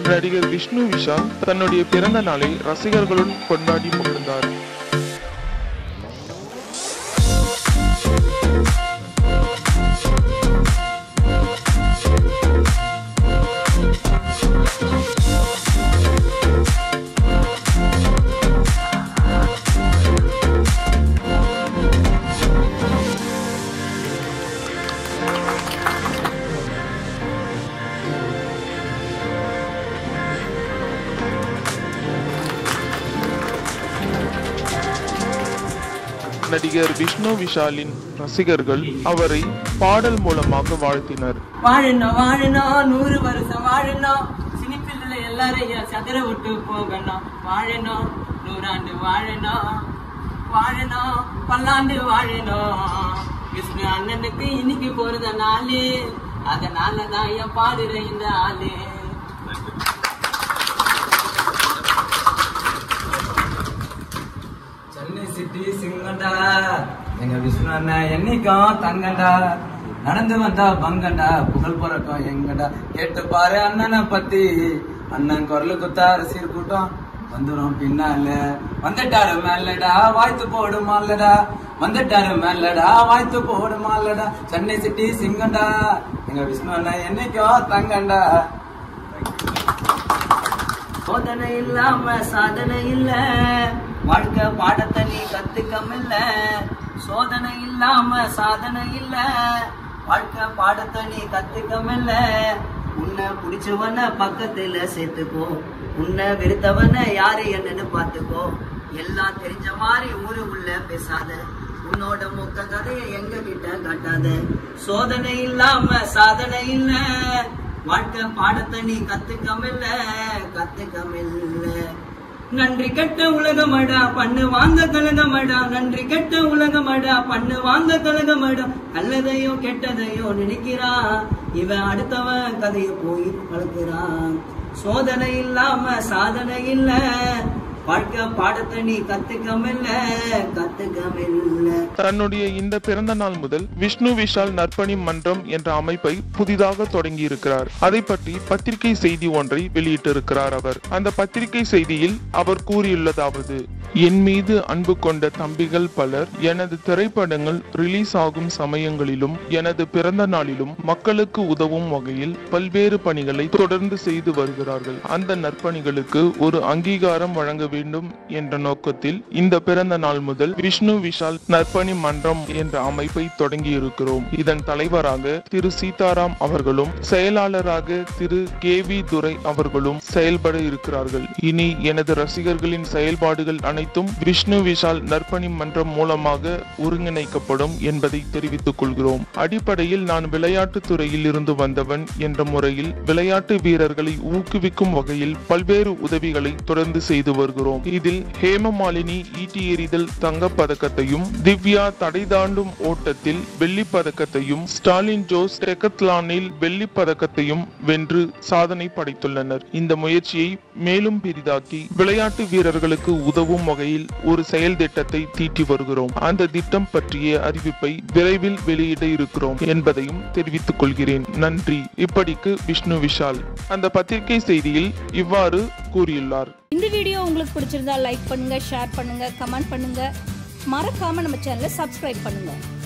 நடிகர் விஷ்ணு விஷால் தன்னுடைய பிறந்த நாளை ரசிகர்களுடன் கொண்டாடி மகிழ்ந்தார் நடிகர் விஷ்ணு விஷாலின் ரசிகர்கள் அவரை பாடல் மூலமாக வாழ்த்தினர் வாழணும் வாழணும் நூறு வருஷம் வாழணும் சினிப்பில் எல்லாரையும் சதுர விட்டு போகணும் வாழணும் நூறாண்டு வாழணும் வாழணும் பல்லாண்டு வாழணும் விஷ்ணு அண்ணனுக்கு இன்னைக்கு போறத நாளு அதனால தான் என் பாடுற இந்த ஆளு சென்னை சிட்டி சிங்கண்டா எங்க விஷ்ணு அண்ணன் என்னைக்கும் தங்கண்டா நடந்து வந்தா பங்கண்டா புகழ் பிறக்கும் எங்கடா கேட்டு பாரு அண்ணனை பத்தி அண்ணன் குரலு குத்தா ரசிகர் கூட்டம் வந்துரும் பின்னால வந்துட்டாரு மேலடா வாய்த்து போடுமாலடா வந்துட்டாரு மேலடா வாய்த்து போடுமாலடா சென்னை சிட்டி சிங்கண்டா எங்க விஷ்ணு அண்ணன் என்னைக்கும் தங்கண்டா சோதனை இல்லாம சாதனை இல்ல வாழ்க்கை பாடத்தை நீ கத்துக்கமில்ல சோதனை இல்லாம சாதனை இல்ல வாழ்க்கை பாடத்தை நீ கத்துக்கமில்ல உன்னை பிடிச்சவன பக்கத்துல சேர்த்துக்கோ உன்னை வெறுத்தவன யாரு என்னன்னு பார்த்துக்கோ எல்லாம் தெரிஞ்ச மாதிரி ஊரு உள்ள பேசாத உன்னோட மொத்த கதையை எங்க கிட்ட காட்டாத சோதனை இல்லாம சாதனை இல்ல வாழ்க்கை பாடத்தை நீ கத்துக்கமில்ல கத்துக்கமில்ல நன்றி கெட்ட உலகமடா பண்ணு வாங்க கலகமடா நன்றி கெட்ட உலகமடா பண்ணு வாங்க கலகமடா நல்லதையோ கெட்டதையோ நினைக்கிறான் இவன் அடுத்தவன் கதைய போய் வளர்க்கிறான் சோதனை இல்லாம சாதனை இல்ல வாழ்க்கை பாடத்தை நீ கத்துக்கமில்ல கத்துக்கமில்ல தன்னுடைய இந்த பிறந்த நாள் முதல் விஷ்ணு விஷால் நற்பணி மன்றம் என்ற அமைப்பை புதிதாக தொடங்கி இருக்கிறார் அதை பற்றி பத்திரிகை செய்தி ஒன்றை வெளியிட்டிருக்கிறார் அவர் அந்த பத்திரிகை செய்தியில் அவர் கூறியுள்ளதாவது என் மீது அன்பு கொண்ட தம்பிகள் பலர் எனது திரைப்படங்கள் ரிலீஸ் ஆகும் சமயங்களிலும் எனது பிறந்த நாளிலும் மக்களுக்கு உதவும் வகையில் பல்வேறு பணிகளை தொடர்ந்து செய்து வருகிறார்கள் அந்த நற்பணிகளுக்கு ஒரு அங்கீகாரம் வழங்க வேண்டும் என்ற நோக்கத்தில் இந்த பிறந்த நாள் முதல் விஷ்ணு விஷால் நற்பணி மன்றம் என்ற அமைப்பை தொடங்கி இருக்கிறோம் இதன் தலைவராக திரு சீதாராம் அவர்களும் செயலாளராக திரு கே வி துரை அவர்களும் செயல்பட இருக்கிறார்கள் இனி எனது ரசிகர்களின் செயல்பாடுகள் அனைத்தும் விஷ்ணு விஷால் நற்பணி மன்றம் மூலமாக ஒருங்கிணைக்கப்படும் என்பதை தெரிவித்துக் கொள்கிறோம் அடிப்படையில் நான் விளையாட்டுத் துறையில் இருந்து வந்தவன் என்ற முறையில் விளையாட்டு வீரர்களை ஊக்குவிக்கும் வகையில் பல்வேறு உதவிகளை தொடர்ந்து செய்து வருகிறோம் இதில் ஹேமமாலினி ஈட்டி எறிதல் தங்கப் பதக்கத்தையும் திவ்யா தடை தாண்டும் ஓட்டத்தில் வெள்ளிப் பதக்கத்தையும் ஸ்டாலின் ஜோஸ் டெக்கத்லானில் வெள்ளிப் பதக்கத்தையும் வென்று சாதனை படைத்துள்ளனர் இந்த முயற்சியை மேலும் பெரிதாக்கி விளையாட்டு வீரர்களுக்கு உதவும் வகையில் ஒரு செயல் திட்டத்தை தீட்டி வருகிறோம் அந்த திட்டம் பற்றிய அறிவிப்பை விரைவில் வெளியிட இருக்கிறோம் என்பதையும் தெரிவித்துக் கொள்கிறேன் நன்றி இப்படிக்கு விஷ்ணு விஷால் அந்த பத்திரிகை செய்தியில் இவ்வாறு கூறியுள்ளார் இந்த வீடியோ உங்களுக்கு பிடிச்சிருந்தா லைக் பண்ணுங்க ஷேர் பண்ணுங்க கமெண்ட் பண்ணுங்க மறக்காம நம்ம சேனலை சப்ஸ்கிரைப் பண்ணுங்க